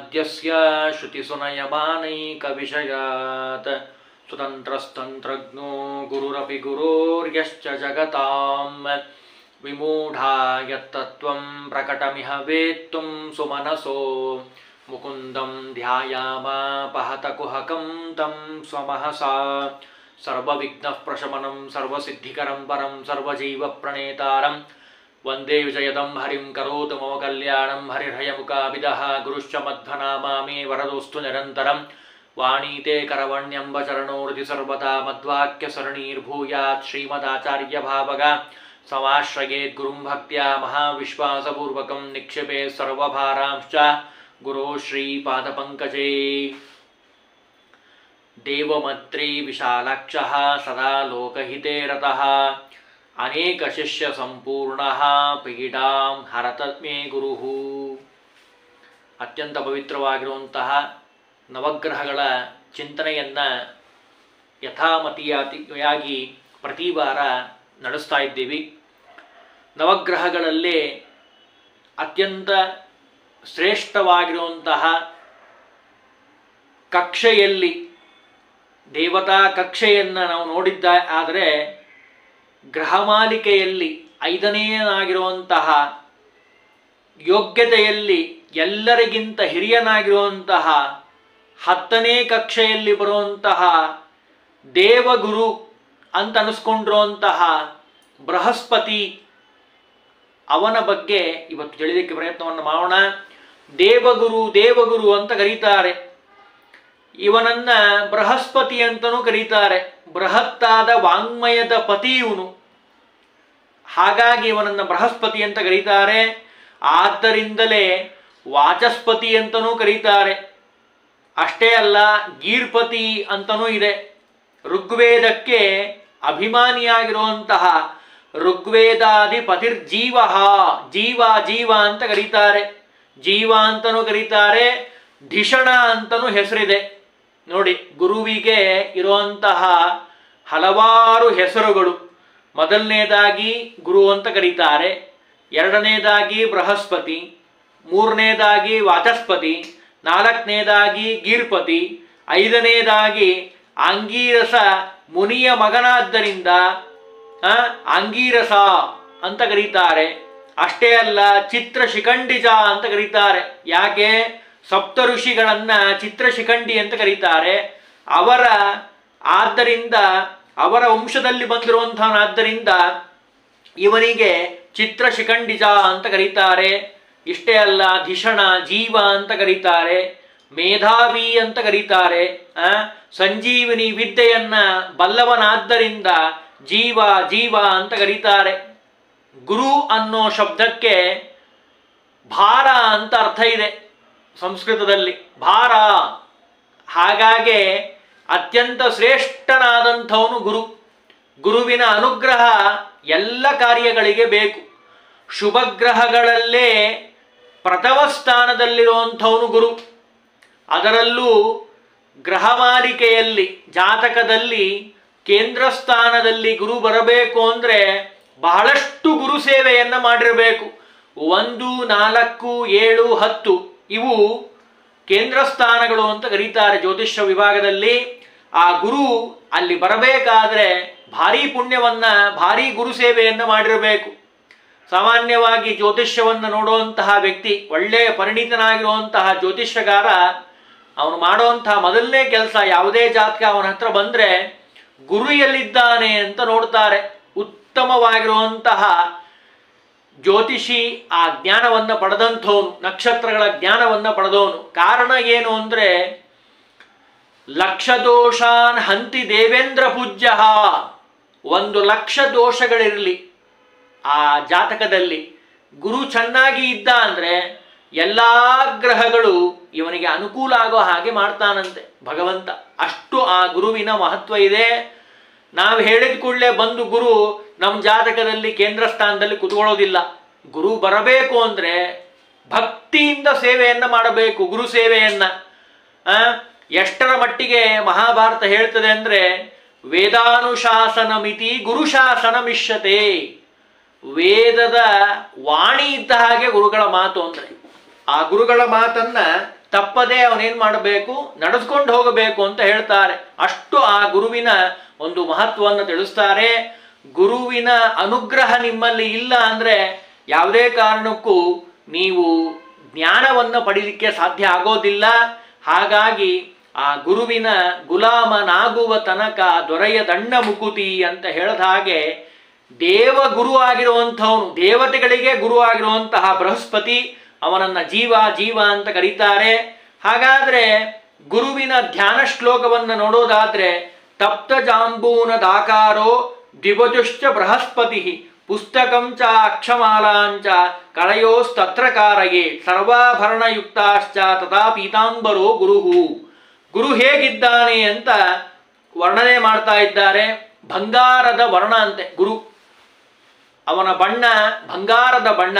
ಮಧ್ಯಸ್ಯ ಶ್ರುತಿಸುನಯಮಾನೈಕವಿಷಯಾತ್ ಸ್ವತಂತ್ರಸ್ತಂತ್ರಜ್ಞೋ ಗುರುರಪಿ ಗುರೋರ್ಯಶ್ಚ ಜಗತಾಂ ವಿಮೂಢಾ ಯತ್ತತ್ವಂ ಪ್ರಕಟಮಿಹ ವೇತ್ತುಂ ಸುಮನಸೋ ಮುಕುಂದಂ ಧ್ಯಾಯಾಮಾಪಹತ ಕುಹಕಂ तं ಸ್ವಮಹಸಾ ಸರ್ವವಿಘ್ನಃ ಪ್ರಶಮನಂ ಸರ್ವಸಿದ್ಧಿಕರಂ ಪರಂ ಸರ್ವಜೀವಪ್ರಣೇತಾರಂ ವಂದೇ ವಿಜಯದಂ ಹರಿಂ ಕರೋತು ಮಮ ಕಲ್ಯಾಣಂ ಹರಿರ್ಹಯಮುಖಾಭಿದಃ ಗುರುಶ್ಚ ಮಧ್ವನಾಮಾ ಮೇ ವರದೋಸ್ತು ನಿರಂತರಂ ವಾಣೀತೆ ಕರವಣ್ಯಂಬ ಚರಣೋರ್ಧಿ ಸರ್ವದಾ ಮಧ್ವಾಕ್ಯ ಸರಣೀರ್ಭೂಯಾತ್ ಶ್ರೀಮದಾಚಾರ್ಯ ಭಾವಗ ಸಮಾಶ್ರಯೇತ್ ಗುರುಂ ಭಕ್ತ್ಯಾ ಮಹಾವಿಶ್ವಾಸಪೂರ್ವಕಂ ನಿಕ್ಷಿಪೆ ಸರ್ವಭಾರಾಂಶ್ಚ ಗುರೋ ಶ್ರೀಪಾದಪಂಕಜೇ ದೇವಮತ್ರಿ ವಿಶಾಲಾಕ್ಷಃ ಸದಾ ಲೋಕಹಿತೆ ರತಃ ಅನೇಕ ಶಿಷ್ಯ ಸಂಪೂರ್ಣ ಪೀಡಾಂ ಹರತತ್ಮೇ ಗುರು ಅತ್ಯಂತ ಪವಿತ್ರವಾಗಿರುವಂತಹ ನವಗ್ರಹಗಳ ಚಿಂತನೆಯನ್ನು ಯಥಾಮತಿಯಾಗಿ ಪ್ರತಿ ವಾರ ನಡೆಸ್ತಾ ಇದ್ದೀವಿ ನವಗ್ರಹಗಳಲ್ಲೇ ಅತ್ಯಂತ ಶ್ರೇಷ್ಠವಾಗಿರುವಂತಹ ಕಕ್ಷೆಯಲ್ಲಿ ದೇವತಾ ಕಕ್ಷೆಯನ್ನು ನಾವು ನೋಡಿದ್ದ ಆದರೆ ಗ್ರಹಮಾಲಿಕೆಯಲ್ಲಿ ಐದನೆಯನಾಗಿರುವಂತಹ ಯೋಗ್ಯತೆಯಲ್ಲಿ ಎಲ್ಲರಿಗಿಂತ ಹಿರಿಯನಾಗಿರುವಂತಹ ಹತ್ತನೇ ಕಕ್ಷೆಯಲ್ಲಿ ಬರುವಂತಹ ದೇವಗುರು ಅಂತ ಅನಿಸ್ಕೊಂಡಿರುವಂತಹ ಬೃಹಸ್ಪತಿ ಅವನ ಬಗ್ಗೆ ಇವತ್ತು ತಿಳಿಲಿಕ್ಕೆ ಪ್ರಯತ್ನವನ್ನು ಮಾಡೋಣ ದೇವಗುರು ದೇವಗುರು ಅಂತ ಕರೀತಾರೆ ಇವನನ್ನ ಬೃಹಸ್ಪತಿ ಅಂತಲೂ ಕರೀತಾರೆ ಬೃಹತ್ತಾದ ವಾಂಗ್ಮಯದ ಪತಿ ಇವನು ಹಾಗಾಗಿ ಇವನನ್ನು ಬೃಹಸ್ಪತಿ ಅಂತ ಕರೀತಾರೆ ಆದ್ದರಿಂದಲೇ ವಾಚಸ್ಪತಿ ಅಂತಲೂ ಕರೀತಾರೆ ಅಷ್ಟೇ ಅಲ್ಲ ಗೀರ್ಪತಿ ಅಂತನೂ ಇದೆ ಋಗ್ವೇದಕ್ಕೆ ಅಭಿಮಾನಿಯಾಗಿರುವಂತಹ ಋಗ್ವೇದಾಧಿಪತಿರ್ಜೀವ ಜೀವ ಜೀವ ಅಂತ ಕರೀತಾರೆ ಜೀವ ಅಂತನೂ ಕರೀತಾರೆ ಧಿಷಣ ಅಂತನೂ ಹೆಸರಿದೆ ನೋಡಿ ಗುರುವಿಗೆ ಇರುವಂತಹ ಹಲವಾರು ಹೆಸರುಗಳು ಮೊದಲನೇದಾಗಿ ಗುರು ಅಂತ ಕರೀತಾರೆ ಎರಡನೇದಾಗಿ ಬೃಹಸ್ಪತಿ ಮೂರನೇದಾಗಿ ವಾಚಸ್ಪತಿ ನಾಲ್ಕನೇದಾಗಿ ಗೀರ್ಪತಿ ಐದನೇದಾಗಿ ಆಂಗೀರಸ ಮುನಿಯ ಮಗನಾದ್ದರಿಂದ ಆ, ಆಂಗೀರಸ ಅಂತ ಕರೀತಾರೆ ಅಷ್ಟೇ ಅಲ್ಲ ಚಿತ್ರ ಶಿಖಂಡಿಜ ಅಂತ ಕರೀತಾರೆ ಯಾಕೆ ಸಪ್ತ ಋಷಿಗಳನ್ನ ಚಿತ್ರ ಶಿಖಂಡಿ ಅಂತ ಕರೀತಾರೆ ಅವರ ಆದ್ದರಿಂದ ಅವರ ವಂಶದಲ್ಲಿ ಬಂದಿರುವಂತಹನಾದ್ದರಿಂದ ಇವನಿಗೆ ಚಿತ್ರ ಶಿಖಂಡಿಜ ಅಂತ ಕರೀತಾರೆ ಇಷ್ಟೇ ಅಲ್ಲ ಧಿಷಣ ಜೀವ ಅಂತ ಕರೀತಾರೆ ಮೇಧಾವಿ ಅಂತ ಕರೀತಾರೆ ಆ, ಸಂಜೀವಿನಿ ವಿದ್ಯೆಯನ್ನ ಬಲ್ಲವನಾದ್ದರಿಂದ ಜೀವ ಜೀವ ಅಂತ ಕರೀತಾರೆ ಗುರು ಅನ್ನೋ ಶಬ್ದಕ್ಕೆ ಭಾರ ಅಂತ ಅರ್ಥ ಇದೆ ಸಂಸ್ಕೃತದಲ್ಲಿ ಭಾರ ಹಾಗಾಗಿ ಅತ್ಯಂತ ಶ್ರೇಷ್ಠನಾದಂಥವನು ಗುರು ಗುರುವಿನ ಅನುಗ್ರಹ ಎಲ್ಲ ಕಾರ್ಯಗಳಿಗೆ ಬೇಕು ಶುಭಗ್ರಹಗಳಲ್ಲೇ ಪ್ರಥಮ ಸ್ಥಾನದಲ್ಲಿರುವಂಥವನು ಗುರು ಅದರಲ್ಲೂ ಗ್ರಹಮಾಲಿಕೆಯಲ್ಲಿ ಜಾತಕದಲ್ಲಿ ಕೇಂದ್ರ ಸ್ಥಾನದಲ್ಲಿ ಗುರು ಬರಬೇಕು ಅಂದರೆ ಬಹಳಷ್ಟು ಗುರು ಸೇವೆಯನ್ನು ಮಾಡಿರಬೇಕು ಒಂದು ನಾಲ್ಕು ಏಳು ಹತ್ತು ಇವು ಕೇಂದ್ರ ಸ್ಥಾನಗಳು ಅಂತ ಕರೀತಾರೆ ಜ್ಯೋತಿಷ್ಯ ವಿಭಾಗದಲ್ಲಿ ಆ ಗುರು ಅಲ್ಲಿ ಬರಬೇಕಾದ್ರೆ ಭಾರಿ ಪುಣ್ಯವನ್ನ ಭಾರಿ ಗುರು ಸೇವೆಯನ್ನು ಮಾಡಿರಬೇಕು ಸಾಮಾನ್ಯವಾಗಿ ಜ್ಯೋತಿಷ್ಯವನ್ನು ನೋಡುವಂತಹ ವ್ಯಕ್ತಿ ಒಳ್ಳೆಯ ಪರಿಣಿತನಾಗಿರುವಂತಹ ಜ್ಯೋತಿಷ್ಯಗಾರ ಅವನು ಮಾಡುವಂತಹ ಮೊದಲನೇ ಕೆಲಸ ಯಾವುದೇ ಜಾತಕ ಅವನ ಹತ್ರ ಬಂದ್ರೆ ಗುರು ಎಲ್ಲಿದ್ದಾನೆ ಅಂತ ನೋಡ್ತಾರೆ ಉತ್ತಮವಾಗಿರುವಂತಹ ಜ್ಯೋತಿಷಿ ಆ ಜ್ಞಾನವನ್ನು ಪಡೆದಂಥವನು ನಕ್ಷತ್ರಗಳ ಜ್ಞಾನವನ್ನು ಪಡೆದವನು ಕಾರಣ ಏನು ಅಂದರೆ ಲಕ್ಷ ದೋಷಾನ್ ಹಂತಿ ದೇವೇಂದ್ರ ಪೂಜ್ಯ ಒಂದು ಲಕ್ಷ ದೋಷಗಳಿರಲಿ ಆ ಜಾತಕದಲ್ಲಿ ಗುರು ಚೆನ್ನಾಗಿ ಇದ್ದ ಅಂದರೆ ಎಲ್ಲ ಗ್ರಹಗಳು ಇವನಿಗೆ ಅನುಕೂಲ ಆಗೋ ಹಾಗೆ ಮಾಡ್ತಾನಂತೆ ಭಗವಂತ ಅಷ್ಟು ಆ ಗುರುವಿನ ಮಹತ್ವ ಇದೆ ನಾವು ಹೇಳಿದ ಕೂಡಲೇ ಬಂದು ಗುರು ನಮ್ಮ ಜಾತಕದಲ್ಲಿ ಕೇಂದ್ರ ಸ್ಥಾನದಲ್ಲಿ ಕುತ್ಕೊಳ್ಳೋದಿಲ್ಲ ಗುರು ಬರಬೇಕು ಅಂದರೆ ಭಕ್ತಿಯಿಂದ ಸೇವೆಯನ್ನು ಮಾಡಬೇಕು ಗುರು ಸೇವೆಯನ್ನ ಆ, ಎಷ್ಟರ ಮಟ್ಟಿಗೆ ಮಹಾಭಾರತ ಹೇಳ್ತದೆ ಅಂದರೆ ವೇದಾನುಶಾಸನ ಮಿತಿ ಗುರುಶಾಸನ ಮಿಷ್ಯತೆ ವೇದದ ವಾಣಿ ಇದ್ದ ಹಾಗೆ ಗುರುಗಳ ಮಾತು ಅಂದರೆ ಆ ಗುರುಗಳ ಮಾತನ್ನ ತಪ್ಪದೆ ಅವನೇನ್ ಮಾಡಬೇಕು ನಡೆಸ್ಕೊಂಡು ಹೋಗಬೇಕು ಅಂತ ಹೇಳ್ತಾರೆ ಅಷ್ಟು ಆ ಗುರುವಿನ ಒಂದು ಮಹತ್ವವನ್ನು ತಿಳಿಸ್ತಾರೆ ಗುರುವಿನ ಅನುಗ್ರಹ ನಿಮ್ಮಲ್ಲಿ ಇಲ್ಲ ಅಂದ್ರೆ ಯಾವುದೇ ಕಾರಣಕ್ಕೂ ನೀವು ಜ್ಞಾನವನ್ನು ಪಡೀಲಿಕ್ಕೆ ಸಾಧ್ಯ ಆಗೋದಿಲ್ಲ ಹಾಗಾಗಿ ಆ ಗುರುವಿನ ಗುಲಾಮನಾಗುವ ತನಕ ದೊರೆಯದಣ್ಣ ಮುಕುತಿ ಅಂತ ಹೇಳಿದ ಹಾಗೆ ದೇವ ಗುರು ಆಗಿರುವಂಥವನು ದೇವತೆಗಳಿಗೆ ಗುರು ಆಗಿರುವಂತಹ ಬೃಹಸ್ಪತಿ ಅವನನ್ನ ಜೀವ ಜೀವ ಅಂತ ಕರೀತಾರೆ ಹಾಗಾದ್ರೆ ಗುರುವಿನ ಧ್ಯಾನ ಶ್ಲೋಕವನ್ನು ನೋಡೋದಾದ್ರೆ ತಪ್ತ ಜಾಂಬೂನದಾಕಾರೋ ದಿವಜುಶ್ಚ ಬೃಹಸ್ಪತಿ ಪುಸ್ತಕಂ ಚ ಅಕ್ಷಮಾಲಾಂಚ ಕಳಯೋಸ್ತತ್ರ ಕಾರಯೇ ಸರ್ವಾಭರಣಯುಕ್ತಾಶ್ಚ ತಥಾ ಪೀತಾಂಬರೋ ಗುರುಹು ಗುರು ಹೇಗಿದ್ದಾನೆ ಅಂತ ವರ್ಣನೆ ಮಾಡ್ತಾ ಇದ್ದಾರೆ ಬಂಗಾರದ ವರ್ಣ ಅಂತೆ ಗುರು ಅವನ ಬಣ್ಣ ಬಂಗಾರದ ಬಣ್ಣ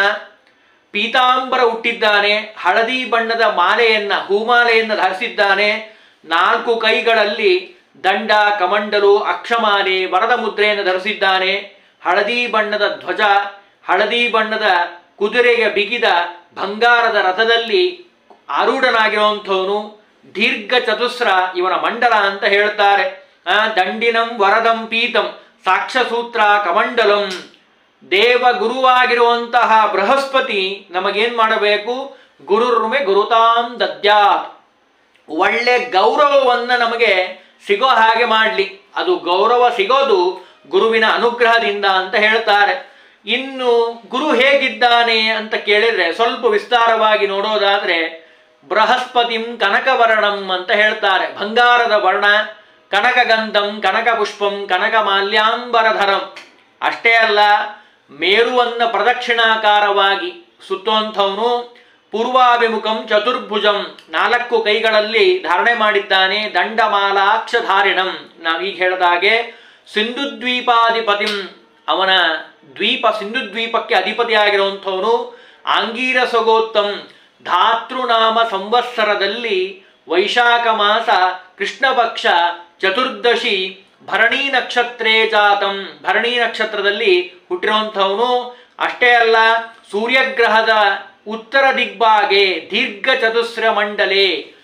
ಪೀತಾಂಬರ ಹುಟ್ಟಿದ್ದಾನೆ ಹಳದಿ ಬಣ್ಣದ ಮಾಲೆಯನ್ನ ಹೂಮಾಲೆಯನ್ನು ಧರಿಸಿದ್ದಾನೆ ನಾಲ್ಕು ಕೈಗಳಲ್ಲಿ ದಂಡ ಕಮಂಡಲು ಅಕ್ಷಮಾಲೆ ವರದ ಮುದ್ರೆಯನ್ನು ಧರಿಸಿದ್ದಾನೆ ಹಳದಿ ಬಣ್ಣದ ಧ್ವಜ ಹಳದಿ ಬಣ್ಣದ ಕುದುರೆಗೆ ಬಿಗಿದ ಬಂಗಾರದ ರಥದಲ್ಲಿ ಆರೂಢನಾಗಿರುವಂಥವನು ದೀರ್ಘ ಚತುಸ್ರ ಇವನ ಮಂಡಲ ಅಂತ ಹೇಳ್ತಾರೆ ಆ ದಂಡಿನಂ ವರದಂ ಪೀತಂ ಸಾಕ್ಷ್ಯಸೂತ್ರ ಕಮಂಡಲಂ ದೇವ ಗುರುವಾಗಿರುವಂತಹ ಬೃಹಸ್ಪತಿ ನಮಗೇನ್ ಮಾಡಬೇಕು ಗುರುರ್ಮೆ ಗುರುತಾಂ ದದ್ಯಾತ್ ಒಳ್ಳೆ ಗೌರವವನ್ನ ನಮಗೆ ಸಿಗೋ ಹಾಗೆ ಮಾಡಲಿ ಅದು ಗೌರವ ಸಿಗೋದು ಗುರುವಿನ ಅನುಗ್ರಹದಿಂದ ಅಂತ ಹೇಳ್ತಾರೆ ಇನ್ನು ಗುರು ಹೇಗಿದ್ದಾನೆ ಅಂತ ಕೇಳಿದ್ರೆ ಸ್ವಲ್ಪ ವಿಸ್ತಾರವಾಗಿ ನೋಡೋದಾದ್ರೆ ಬೃಹಸ್ಪತಿಂ ಕನಕವರ್ಣಂ ಅಂತ ಹೇಳ್ತಾರೆ ಬಂಗಾರದ ವರ್ಣ ಕನಕಗಂಧಂ ಕನಕ ಪುಷ್ಪಂ ಕನಕ ಮಾಲ್ಯಾಂಬರಧರಂ ಅಷ್ಟೇ ಅಲ್ಲ ಮೇರುವನ್ನ ಪ್ರದಕ್ಷಿಣಾಕಾರವಾಗಿ ಸುತ್ತುವಂಥವನು ಪೂರ್ವಾಭಿಮುಖಂ ಚತುರ್ಭುಜಂ ನಾಲ್ಕು ಕೈಗಳಲ್ಲಿ ಧಾರಣೆ ಮಾಡಿದ್ದಾನೆ ದಂಡಮಾಲಾಕ್ಷಧಾರಿಣಂ ನಾವೀಗ ಹೇಳಿದಾಗೆ ಸಿಂಧುದ್ವೀಪಾಧಿಪತಿಂ ಅವನ ದ್ವೀಪ ಸಿಂಧು ದ್ವೀಪಕ್ಕೆ ಅಧಿಪತಿಯಾಗಿರುವಂಥವನು ಆಂಗೀರಸಗೋತ್ತಂ ಧಾತೃನಾಮ ಸಂವತ್ಸರದಲ್ಲಿ ವೈಶಾಖ ಮಾಸ ಕೃಷ್ಣ ಪಕ್ಷ ಚತುರ್ದಶಿ ಭರಣಿ ನಕ್ಷತ್ರೇ ಜಾತಂ ಭರಣಿ ನಕ್ಷತ್ರದಲ್ಲಿ ಹುಟ್ಟಿರುವಂಥವನು ಅಷ್ಟೇ ಅಲ್ಲ ಸೂರ್ಯಗ್ರಹದ ಉತ್ತರ ದಿಗ್ಬಾಗೆ ದೀರ್ಘ ಚತುಸ್ರ ಮಂಡಲೆ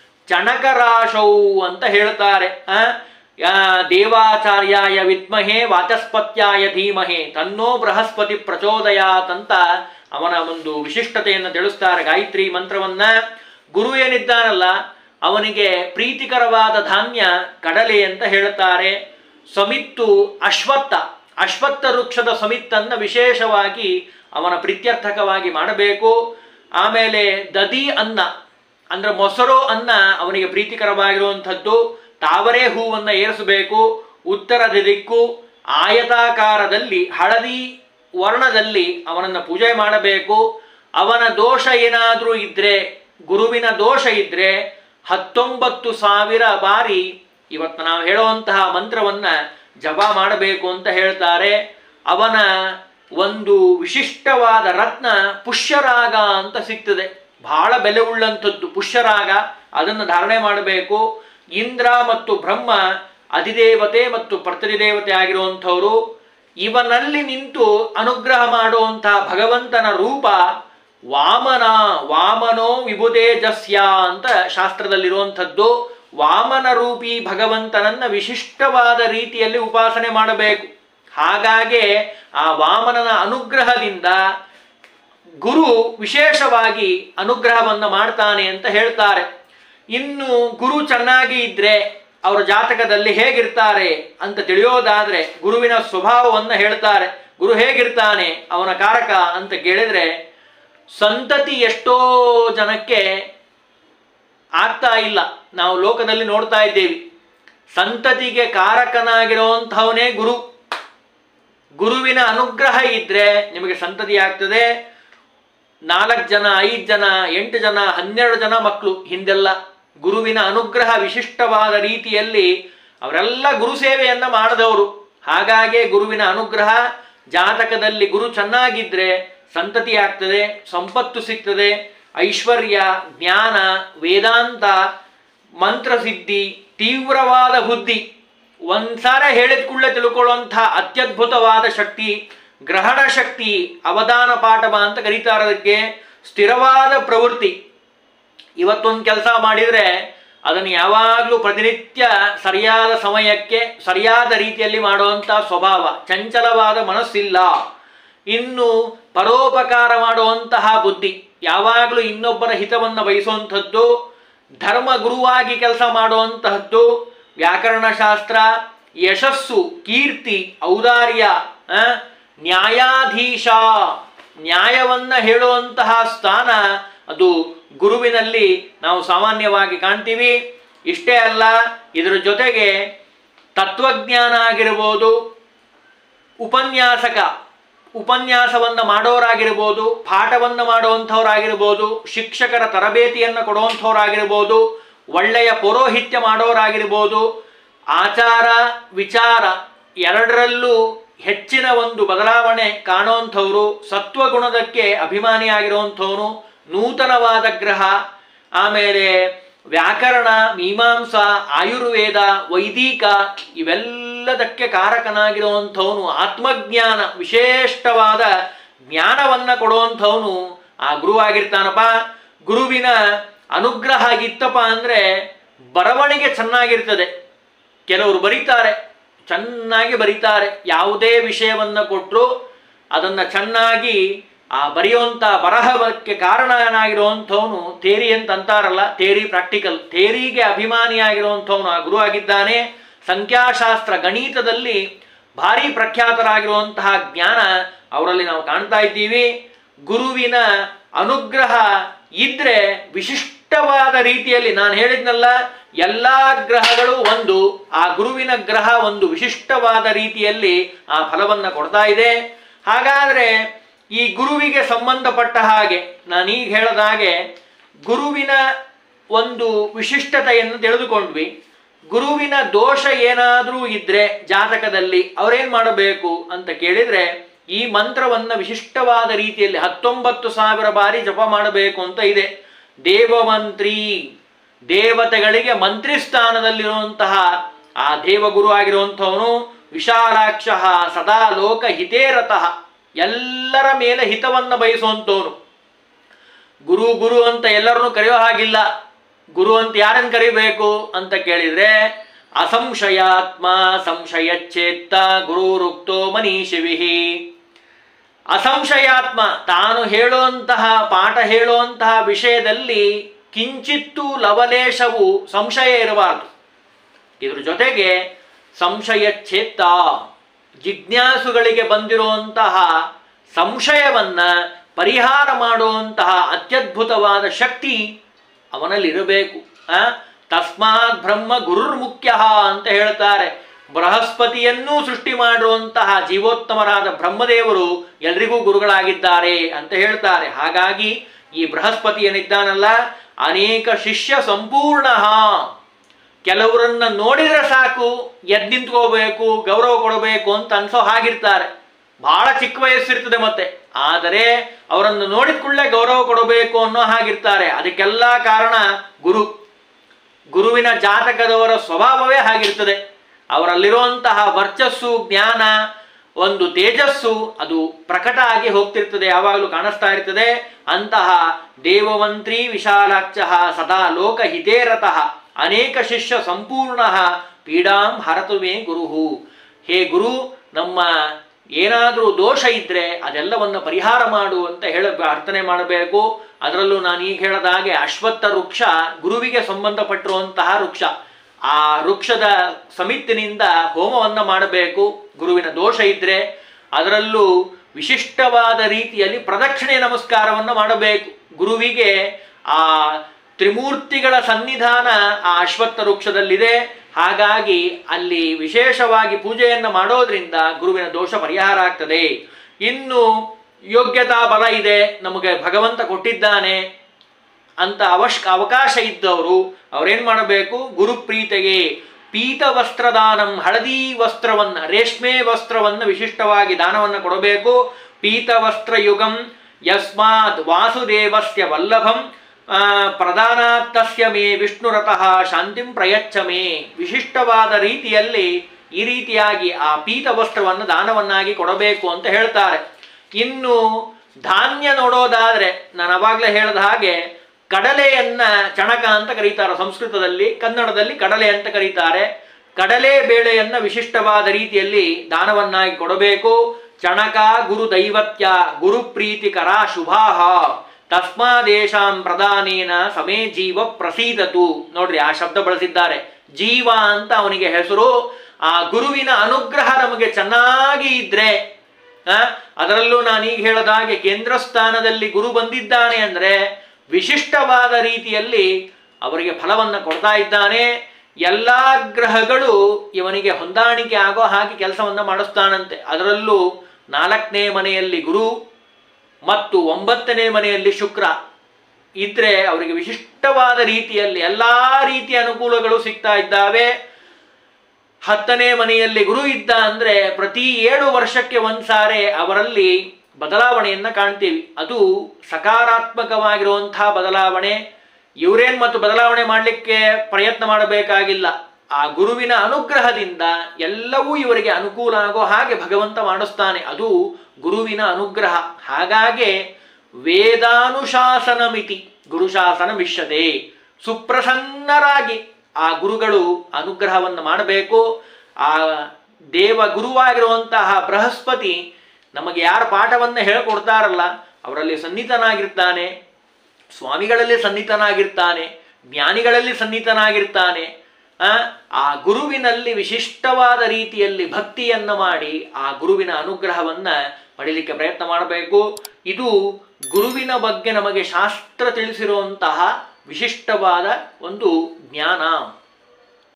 ಚಣಕರಾಶೌ ಅಂತ ಹೇಳ್ತಾರೆ ಆ ಯಾ ದೇವಾಚಾರ್ಯಾಯ ವಿದ್ಮಹೆ ವಾಚಸ್ಪತ್ಯಾಯ ಧೀಮಹೆ ತನ್ನೋ ಬೃಹಸ್ಪತಿ ಪ್ರಚೋದಯಾತ್ ಅಂತ ಅವನ ಒಂದು ವಿಶಿಷ್ಟತೆಯನ್ನು ತಿಳಿಸ್ತಾರೆ ಗಾಯತ್ರಿ ಮಂತ್ರವನ್ನ ಗುರು ಏನಿದ್ದಾನಲ್ಲ ಅವನಿಗೆ ಪ್ರೀತಿಕರವಾದ ಧಾನ್ಯ ಕಡಲೆ ಅಂತ ಹೇಳ್ತಾರೆ ಸಮಿತ್ತು ಅಶ್ವತ್ಥ ಅಶ್ವತ್ಥ ವೃಕ್ಷದ ಸಮಿತ್ತನ್ನ ವಿಶೇಷವಾಗಿ ಅವನ ಪ್ರೀತ್ಯರ್ಥಕವಾಗಿ ಮಾಡಬೇಕು ಆಮೇಲೆ ದದಿ ಅನ್ನ ಅಂದ್ರೆ ಮೊಸರು ಅನ್ನ ಅವನಿಗೆ ಪ್ರೀತಿಕರವಾಗಿರುವಂಥದ್ದು ತಾವರೆ ಹೂವನ್ನು ಏರಿಸಬೇಕು ಉತ್ತರದ ದಿಕ್ಕು ಆಯತಾಕಾರದಲ್ಲಿ ಹಳದಿ ವರ್ಣದಲ್ಲಿ ಅವನನ್ನು ಪೂಜೆ ಮಾಡಬೇಕು ಅವನ ದೋಷ ಏನಾದರೂ ಇದ್ರೆ ಗುರುವಿನ ದೋಷ ಇದ್ರೆ ಹತ್ತೊಂಬತ್ತು ಸಾವಿರ ಬಾರಿ ಇವತ್ತು ನಾವು ಹೇಳುವಂತಹ ಮಂತ್ರವನ್ನ ಜಪ ಮಾಡಬೇಕು ಅಂತ ಹೇಳ್ತಾರೆ ಅವನ ಒಂದು ವಿಶಿಷ್ಟವಾದ ರತ್ನ ಪುಷ್ಯರಾಗ ಅಂತ ಸಿಗ್ತದೆ ಬಹಳ ಬೆಲೆ ಉಳ್ಳಂಥದ್ದು ಪುಷ್ಯರಾಗ ಅದನ್ನು ಧಾರಣೆ ಮಾಡಬೇಕು ಇಂದ್ರ ಮತ್ತು ಬ್ರಹ್ಮ ಅಧಿದೇವತೆ ಮತ್ತು ಪ್ರತಿದೇವತೆ ಆಗಿರುವಂಥವರು ಇವನಲ್ಲಿ ನಿಂತು ಅನುಗ್ರಹ ಮಾಡುವಂತಹ ಭಗವಂತನ ರೂಪ ವಾಮನ ವಾಮನೋ ವಿಭುದೇಜಸ್ಯ ಅಂತ ಶಾಸ್ತ್ರದಲ್ಲಿರುವಂಥದ್ದು ವಾಮನ ರೂಪಿ ಭಗವಂತನನ್ನ ವಿಶಿಷ್ಟವಾದ ರೀತಿಯಲ್ಲಿ ಉಪಾಸನೆ ಮಾಡಬೇಕು ಹಾಗಾಗಿ ಆ ವಾಮನನ ಅನುಗ್ರಹದಿಂದ ಗುರು ವಿಶೇಷವಾಗಿ ಅನುಗ್ರಹವನ್ನು ಮಾಡ್ತಾನೆ ಅಂತ ಹೇಳ್ತಾರೆ ಇನ್ನು ಗುರು ಚೆನ್ನಾಗಿ ಇದ್ರೆ ಅವರ ಜಾತಕದಲ್ಲಿ ಹೇಗಿರ್ತಾರೆ ಅಂತ ತಿಳಿಯೋದಾದ್ರೆ ಗುರುವಿನ ಸ್ವಭಾವವನ್ನು ಹೇಳ್ತಾರೆ ಗುರು ಹೇಗಿರ್ತಾನೆ ಅವನ ಕಾರಕ ಅಂತ ಕೇಳಿದ್ರೆ ಸಂತತಿ ಎಷ್ಟೋ ಜನಕ್ಕೆ ಆಗ್ತಾ ಇಲ್ಲ ನಾವು ಲೋಕದಲ್ಲಿ ನೋಡ್ತಾ ಇದ್ದೇವೆ ಸಂತತಿಗೆ ಕಾರಕನಾಗಿರುವಂಥವನೇ ಗುರು ಗುರುವಿನ ಅನುಗ್ರಹ ಇದ್ರೆ ನಿಮಗೆ ಸಂತತಿ ಆಗ್ತದೆ ನಾಲ್ಕು ಜನ ಐದು ಜನ ಎಂಟು ಜನ ಹನ್ನೆರಡು ಜನ ಮಕ್ಕಳು ಹಿಂದೆಲ್ಲ ಗುರುವಿನ ಅನುಗ್ರಹ ವಿಶಿಷ್ಟವಾದ ರೀತಿಯಲ್ಲಿ ಅವರೆಲ್ಲ ಗುರು ಸೇವೆಯನ್ನ ಮಾಡಿದವರು ಹಾಗಾಗಿ ಗುರುವಿನ ಅನುಗ್ರಹ ಜಾತಕದಲ್ಲಿ ಗುರು ಚೆನ್ನಾಗಿದ್ರೆ ಸಂತತಿ ಆಗ್ತದೆ ಸಂಪತ್ತು ಸಿಗ್ತದೆ ಐಶ್ವರ್ಯ ಜ್ಞಾನ ವೇದಾಂತ ಮಂತ್ರಸಿದ್ಧಿ ತೀವ್ರವಾದ ಬುದ್ಧಿ ಒಂದ್ಸಾರ ಹೇಳಿದ ಕೂಡಲೇ ತಿಳ್ಕೊಳ್ಳುವಂಥ ಅತ್ಯದ್ಭುತವಾದ ಶಕ್ತಿ ಗ್ರಹಣ ಶಕ್ತಿ ಅವಧಾನ ಪಾಠವ ಅಂತ ಕರೀತಾರೆ ಅದಕ್ಕೆ ಸ್ಥಿರವಾದ ಪ್ರವೃತ್ತಿ ಇವತ್ತೊಂದು ಕೆಲಸ ಮಾಡಿದರೆ ಅದನ್ನು ಯಾವಾಗಲೂ ಪ್ರತಿನಿತ್ಯ ಸರಿಯಾದ ಸಮಯಕ್ಕೆ ಸರಿಯಾದ ರೀತಿಯಲ್ಲಿ ಮಾಡುವಂಥ ಸ್ವಭಾವ ಚಂಚಲವಾದ ಮನಸ್ಸಿಲ್ಲ ಇನ್ನು ಪರೋಪಕಾರ ಮಾಡುವಂತಹ ಬುದ್ಧಿ ಯಾವಾಗಲೂ ಇನ್ನೊಬ್ಬರ ಹಿತವನ್ನು ಬಯಸುವಂಥದ್ದು ಧರ್ಮ ಗುರುವಾಗಿ ಕೆಲಸ ಮಾಡುವಂತಹದ್ದು ವ್ಯಾಕರಣಶಾಸ್ತ್ರ ಯಶಸ್ಸು ಕೀರ್ತಿ ಔದಾರ್ಯ ಆ, ನ್ಯಾಯಾಧೀಶ ನ್ಯಾಯವನ್ನ ಹೇಳುವಂತಹ ಸ್ಥಾನ ಅದು ಗುರುವಿನಲ್ಲಿ ನಾವು ಸಾಮಾನ್ಯವಾಗಿ ಕಾಣ್ತೀವಿ ಇಷ್ಟೇ ಅಲ್ಲ ಇದರ ಜೊತೆಗೆ ತತ್ವಜ್ಞಾನ ಆಗಿರ್ಬೋದು ಉಪನ್ಯಾಸಕ ಉಪನ್ಯಾಸವನ್ನು ಮಾಡೋರಾಗಿರ್ಬೋದು ಪಾಠವನ್ನು ಮಾಡುವಂಥವ್ರಾಗಿರ್ಬೋದು ಶಿಕ್ಷಕರ ತರಬೇತಿಯನ್ನು ಕೊಡುವಂಥವ್ರಾಗಿರ್ಬೋದು ಒಳ್ಳೆಯ ಪೌರೋಹಿತ್ಯ ಮಾಡೋರಾಗಿರ್ಬೋದು ಆಚಾರ ವಿಚಾರ ಎರಡರಲ್ಲೂ ಹೆಚ್ಚಿನ ಒಂದು ಬದಲಾವಣೆ ಕಾಣುವಂಥವ್ರು ಸತ್ವಗುಣದಕ್ಕೆ ಅಭಿಮಾನಿಯಾಗಿರುವಂಥವನು ನೂತನವಾದ ಗ್ರಹ ಆಮೇಲೆ ವ್ಯಾಕರಣ ಮೀಮಾಂಸಾ ಆಯುರ್ವೇದ ವೈದಿಕ ಇವೆಲ್ಲದಕ್ಕೆ ಕಾರಕನಾಗಿರುವಂಥವನು ಆತ್ಮಜ್ಞಾನ ವಿಶೇಷವಾದ ಜ್ಞಾನವನ್ನ ಕೊಡುವಂಥವನು ಆ ಗುರುವಾಗಿರ್ತಾನಪ್ಪ ಗುರುವಿನ ಅನುಗ್ರಹ ಇತ್ತಪ್ಪ ಅಂದ್ರೆ ಬರವಣಿಗೆ ಚೆನ್ನಾಗಿರ್ತದೆ ಕೆಲವರು ಬರೀತಾರೆ ಚೆನ್ನಾಗಿ ಬರೀತಾರೆ ಯಾವುದೇ ವಿಷಯವನ್ನ ಕೊಟ್ಟರು ಅದನ್ನ ಚೆನ್ನಾಗಿ ಆ ಬರೆಯುವಂಥ ಬರಹಕ್ಕೆ ಕಾರಣನಾಗಿರುವಂಥವನು ಥೇರಿ ಅಂತ ಅಂತಾರಲ್ಲ ಥೇರಿ ಪ್ರಾಕ್ಟಿಕಲ್ ಥೇರಿಗೆ ಅಭಿಮಾನಿಯಾಗಿರುವಂಥವನು ಆ ಗುರು ಆಗಿದ್ದಾನೆ ಸಂಖ್ಯಾಶಾಸ್ತ್ರ ಗಣಿತದಲ್ಲಿ ಭಾರಿ ಪ್ರಖ್ಯಾತರಾಗಿರುವಂತಹ ಜ್ಞಾನ ಅವರಲ್ಲಿ ನಾವು ಕಾಣ್ತಾ ಇದ್ದೀವಿ ಗುರುವಿನ ಅನುಗ್ರಹ ಇದ್ರೆ ವಿಶಿಷ್ಟವಾದ ರೀತಿಯಲ್ಲಿ ನಾನು ಹೇಳಿದ್ನಲ್ಲ ಎಲ್ಲಾ ಗ್ರಹಗಳು ಒಂದು ಆ ಗುರುವಿನ ಗ್ರಹ ಒಂದು ವಿಶಿಷ್ಟವಾದ ರೀತಿಯಲ್ಲಿ ಆ ಫಲವನ್ನು ಕೊಡ್ತಾ ಇದೆ ಹಾಗಾದ್ರೆ ಈ ಗುರುವಿಗೆ ಸಂಬಂಧಪಟ್ಟ ಹಾಗೆ ನಾನೀಗ ಹೇಳದ ಹಾಗೆ ಗುರುವಿನ ಒಂದು ವಿಶಿಷ್ಟತೆಯನ್ನು ತಿಳಿದುಕೊಂಡ್ವಿ ಗುರುವಿನ ದೋಷ ಏನಾದರೂ ಇದ್ರೆ ಜಾತಕದಲ್ಲಿ ಅವರೇನ್ ಮಾಡಬೇಕು ಅಂತ ಕೇಳಿದ್ರೆ ಈ ಮಂತ್ರವನ್ನ ವಿಶಿಷ್ಟವಾದ ರೀತಿಯಲ್ಲಿ ಹತ್ತೊಂಬತ್ತು ಸಾವಿರ ಬಾರಿ ಜಪ ಮಾಡಬೇಕು ಅಂತ ಇದೆ ದೇವಮಂತ್ರಿ ದೇವತೆಗಳಿಗೆ ಮಂತ್ರಿ ಸ್ಥಾನದಲ್ಲಿರುವಂತಹ ಆ ದೇವಗುರು ಆಗಿರುವಂಥವನು ವಿಶಾಲಾಕ್ಷ ಸದಾ ಲೋಕ ಹಿತೇರತಃ ಎಲ್ಲರ ಮೇಲೆ ಹಿತವನ್ನ ಬಯಸುವಂಥವನು ಗುರು ಗುರು ಅಂತ ಎಲ್ಲರನ್ನು ಕರೆಯೋ ಹಾಗಿಲ್ಲ ಗುರು ಅಂತ ಯಾರನ್ನು ಕರಿಬೇಕು ಅಂತ ಕೇಳಿದ್ರೆ ಅಸಂಶಯಾತ್ಮ ಸಂಶಯಚ್ಚೇತ್ತ ಗುರುರುಕ್ತೋ ಮನೀಷಿವಿಹಿ ಅಸಂಶಯಾತ್ಮ ತಾನು ಹೇಳುವಂತಹ ಪಾಠ ಹೇಳುವಂತಹ ವಿಷಯದಲ್ಲಿ ಕಿಂಚಿತ್ತೂ ಲವಲೇಶವು ಸಂಶಯ ಇರಬಾರದು ಇದ್ರ ಜೊತೆಗೆ ಸಂಶಯಚ್ಛೇತ್ತ ಜಿಜ್ಞಾಸುಗಳಿಗೆ ಬಂದಿರುವಂತಹ ಸಂಶಯವನ್ನ ಪರಿಹಾರ ಮಾಡುವಂತಹ ಅತ್ಯದ್ಭುತವಾದ ಶಕ್ತಿ ಅವನಲ್ಲಿರಬೇಕು ಆ ತಸ್ಮಾತ್ ಬ್ರಹ್ಮ ಗುರುರ್ಮುಖ್ಯ ಅಂತ ಹೇಳ್ತಾರೆ ಬೃಹಸ್ಪತಿಯನ್ನೂ ಸೃಷ್ಟಿ ಮಾಡುವಂತಹ ಜೀವೋತ್ತಮರಾದ ಬ್ರಹ್ಮದೇವರು ಎಲ್ರಿಗೂ ಗುರುಗಳಾಗಿದ್ದಾರೆ ಅಂತ ಹೇಳ್ತಾರೆ ಹಾಗಾಗಿ ಈ ಬೃಹಸ್ಪತಿ ಏನಿದ್ದಾನಲ್ಲ ಅನೇಕ ಶಿಷ್ಯ ಸಂಪೂರ್ಣ ಕೆಲವರನ್ನ ನೋಡಿದ್ರೆ ಸಾಕು ಎದ್ದು ನಿಂತ್ಕೋಬೇಕು ಗೌರವ ಕೊಡಬೇಕು ಅಂತ ಅನ್ಸೋ ಹಾಗಿರ್ತಾರೆ ಬಹಳ ಚಿಕ್ಕ ವಯಸ್ಸಿರ್ತದೆ ಮತ್ತೆ ಆದರೆ ಅವರನ್ನು ನೋಡಿದ ಕೂಡಲೇ ಗೌರವ ಕೊಡಬೇಕು ಅನ್ನೋ ಹಾಗಿರ್ತಾರೆ ಅದಕ್ಕೆಲ್ಲ ಕಾರಣ ಗುರು ಗುರುವಿನ ಜಾತಕದವರ ಸ್ವಭಾವವೇ ಹಾಗಿರ್ತದೆ ಅವರಲ್ಲಿರುವಂತಹ ವರ್ಚಸ್ಸು ಜ್ಞಾನ ಒಂದು ತೇಜಸ್ಸು ಅದು ಪ್ರಕಟ ಆಗಿ ಹೋಗ್ತಿರ್ತದೆ ಯಾವಾಗಲೂ ಕಾಣಿಸ್ತಾ ಇರ್ತದೆ ಅಂತಹ ದೇವಮಂತ್ರಿ ವಿಶಾಲಾಕ್ಷ ಸದಾ ಲೋಕ ಹಿತೇರತಃ ಅನೇಕ ಶಿಷ್ಯ ಸಂಪೂರ್ಣ ಪೀಡಾಂ ಹರತು ಮೇ ಗುರುಹು ಹೇ ಗುರು ನಮ್ಮ ಏನಾದರೂ ದೋಷ ಇದ್ರೆ ಅದೆಲ್ಲವನ್ನು ಪರಿಹಾರ ಮಾಡು ಅಂತ ಹೇಳ ಪ್ರಾರ್ಥನೆ ಮಾಡಬೇಕು ಅದರಲ್ಲೂ ನಾನು ಈಗ ಹೇಳದ ಹಾಗೆ ಅಶ್ವತ್ಥ ವೃಕ್ಷ ಗುರುವಿಗೆ ಸಂಬಂಧಪಟ್ಟಿರುವಂತಹ ವೃಕ್ಷ ಆ ವೃಕ್ಷದ ಸಮಿತಿನಿಂದ ಹೋಮವನ್ನು ಮಾಡಬೇಕು ಗುರುವಿನ ದೋಷ ಇದ್ರೆ ಅದರಲ್ಲೂ ವಿಶಿಷ್ಟವಾದ ರೀತಿಯಲ್ಲಿ ಪ್ರದಕ್ಷಿಣೆ ನಮಸ್ಕಾರವನ್ನು ಮಾಡಬೇಕು ಗುರುವಿಗೆ ಆ ತ್ರಿಮೂರ್ತಿಗಳ ಸನ್ನಿಧಾನ ಆ ಅಶ್ವತ್ಥ ವೃಕ್ಷದಲ್ಲಿದೆ ಹಾಗಾಗಿ ಅಲ್ಲಿ ವಿಶೇಷವಾಗಿ ಪೂಜೆಯನ್ನು ಮಾಡೋದ್ರಿಂದ ಗುರುವಿನ ದೋಷ ಪರಿಹಾರ ಆಗ್ತದೆ ಇನ್ನು ಯೋಗ್ಯತಾ ಬಲ ಇದೆ ನಮಗೆ ಭಗವಂತ ಕೊಟ್ಟಿದ್ದಾನೆ ಅಂತ ಅವಶ್ಯ ಅವಕಾಶ ಇದ್ದವರು ಅವ್ರೇನ್ ಮಾಡಬೇಕು ಗುರುಪ್ರೀತೆಗೆ ಪೀತ ವಸ್ತ್ರದಾನಂ ಹಳದಿ ವಸ್ತ್ರವನ್ನ ರೇಷ್ಮೆ ವಸ್ತ್ರವನ್ನ ವಿಶಿಷ್ಟವಾಗಿ ದಾನವನ್ನು ಕೊಡಬೇಕು ಪೀತ ವಸ್ತ್ರ ಯುಗಂ ಯಸ್ಮಾತ್ ವಾಸುದೇವಸ್ಯ ವಲ್ಲಭಂ ಆ, ಪ್ರಧಾನಾತ್ತಸ್ಯ ಮೇ ವಿಷ್ಣುರತಃ ಶಾಂತಿಂ ಪ್ರಯಚ್ಛ ಮೇ ವಿಶಿಷ್ಟವಾದ ರೀತಿಯಲ್ಲಿ ಈ ರೀತಿಯಾಗಿ ಆ ಪೀತ ವಸ್ತ್ರವನ್ನು ದಾನವನ್ನಾಗಿ ಕೊಡಬೇಕು ಅಂತ ಹೇಳ್ತಾರೆ ಇನ್ನು ಧಾನ್ಯ ನೋಡೋದಾದ್ರೆ ನಾನು ಅವಾಗಲೇ ಹೇಳಿದ ಹಾಗೆ ಕಡಲೆಯನ್ನ ಚಣಕ ಅಂತ ಕರೀತಾರೆ ಸಂಸ್ಕೃತದಲ್ಲಿ ಕನ್ನಡದಲ್ಲಿ ಕಡಲೆ ಅಂತ ಕರೀತಾರೆ ಕಡಲೆ ಬೇಳೆಯನ್ನ ವಿಶಿಷ್ಟವಾದ ರೀತಿಯಲ್ಲಿ ದಾನವನ್ನಾಗಿ ಕೊಡಬೇಕು ಚಣಕ ಗುರು ದೈವತ್ಯ ಗುರು ಪ್ರೀತಿಕರ ಶುಭಾಹ ತಸ್ಮಾದೇಶಾಂ ಪ್ರಧಾನೇನ ಸಮೇ ಜೀವ ಪ್ರಸೀದತು ನೋಡ್ರಿ ಆ ಶಬ್ದ ಬಳಸಿದ್ದಾರೆ ಜೀವ ಅಂತ ಅವನಿಗೆ ಹೆಸರು ಆ ಗುರುವಿನ ಅನುಗ್ರಹ ನಮಗೆ ಚೆನ್ನಾಗಿ ಇದ್ರೆ ಆ, ಅದರಲ್ಲೂ ನಾನೀಗ ಹೇಳಿದ ಹಾಗೆ ಕೇಂದ್ರ ಸ್ಥಾನದಲ್ಲಿ ಗುರು ಬಂದಿದ್ದಾನೆ ಅಂದ್ರೆ ವಿಶಿಷ್ಟವಾದ ರೀತಿಯಲ್ಲಿ ಅವರಿಗೆ ಫಲವನ್ನು ಕೊಡ್ತಾ ಇದ್ದಾನೆ ಎಲ್ಲ ಗ್ರಹಗಳು ಇವನಿಗೆ ಹೊಂದಾಣಿಕೆ ಆಗೋ ಹಾಗೆ ಕೆಲಸವನ್ನು ಮಾಡಿಸ್ತಾನಂತೆ ಅದರಲ್ಲೂ ನಾಲ್ಕನೇ ಮನೆಯಲ್ಲಿ ಗುರು ಮತ್ತು ಒಂಬತ್ತನೇ ಮನೆಯಲ್ಲಿ ಶುಕ್ರ ಇದ್ರೆ ಅವರಿಗೆ ವಿಶಿಷ್ಟವಾದ ರೀತಿಯಲ್ಲಿ ಎಲ್ಲಾ ರೀತಿಯ ಅನುಕೂಲಗಳು ಸಿಗ್ತಾ ಇದ್ದಾವೆ ಹತ್ತನೇ ಮನೆಯಲ್ಲಿ ಗುರು ಇದ್ದ ಅಂದ್ರೆ ಪ್ರತಿ ಏಳು ವರ್ಷಕ್ಕೆ ಒಂದ್ಸಾರೆ ಅವರಲ್ಲಿ ಬದಲಾವಣೆಯನ್ನ ಕಾಣ್ತೀವಿ ಅದು ಸಕಾರಾತ್ಮಕವಾಗಿರುವಂತಹ ಬದಲಾವಣೆ ಇವರೇನ್ ಮತ್ತು ಬದಲಾವಣೆ ಮಾಡಲಿಕ್ಕೆ ಪ್ರಯತ್ನ ಮಾಡಬೇಕಾಗಿಲ್ಲ ಆ ಗುರುವಿನ ಅನುಗ್ರಹದಿಂದ ಎಲ್ಲವೂ ಇವರಿಗೆ ಅನುಕೂಲ ಆಗೋ ಹಾಗೆ ಭಗವಂತ ಮಾಡಿಸ್ತಾನೆ ಅದು ಗುರುವಿನ ಅನುಗ್ರಹ ಹಾಗಾಗಿ ವೇದಾನುಶಾಸನ ಮಿತಿ ಗುರುಶಾಸನ ಮಿಷ್ಯತೆ ಸುಪ್ರಸನ್ನರಾಗಿ ಆ ಗುರುಗಳು ಅನುಗ್ರಹವನ್ನು ಮಾಡಬೇಕು ಆ ದೇವ ಗುರುವಾಗಿರುವಂತಹ ಬೃಹಸ್ಪತಿ ನಮಗೆ ಯಾರ ಪಾಠವನ್ನು ಹೇಳ್ಕೊಡ್ತಾರಲ್ಲ ಅವರಲ್ಲಿ ಸನ್ನಿಹಿತನಾಗಿರ್ತಾನೆ ಸ್ವಾಮಿಗಳಲ್ಲಿ ಸನ್ನಿಹಿತನಾಗಿರ್ತಾನೆ ಜ್ಞಾನಿಗಳಲ್ಲಿ ಸನ್ನಿಹಿತನಾಗಿರ್ತಾನೆ ಆ, ಆ ಗುರುವಿನಲ್ಲಿ ವಿಶಿಷ್ಟವಾದ ರೀತಿಯಲ್ಲಿ ಭಕ್ತಿಯನ್ನ ಮಾಡಿ ಆ ಗುರುವಿನ ಅನುಗ್ರಹವನ್ನ ಪಡೀಲಿಕ್ಕೆ ಪ್ರಯತ್ನ ಮಾಡಬೇಕು ಇದು ಗುರುವಿನ ಬಗ್ಗೆ ನಮಗೆ ಶಾಸ್ತ್ರ ತಿಳಿಸಿರುವಂತಹ ವಿಶಿಷ್ಟವಾದ ಒಂದು ಜ್ಞಾನ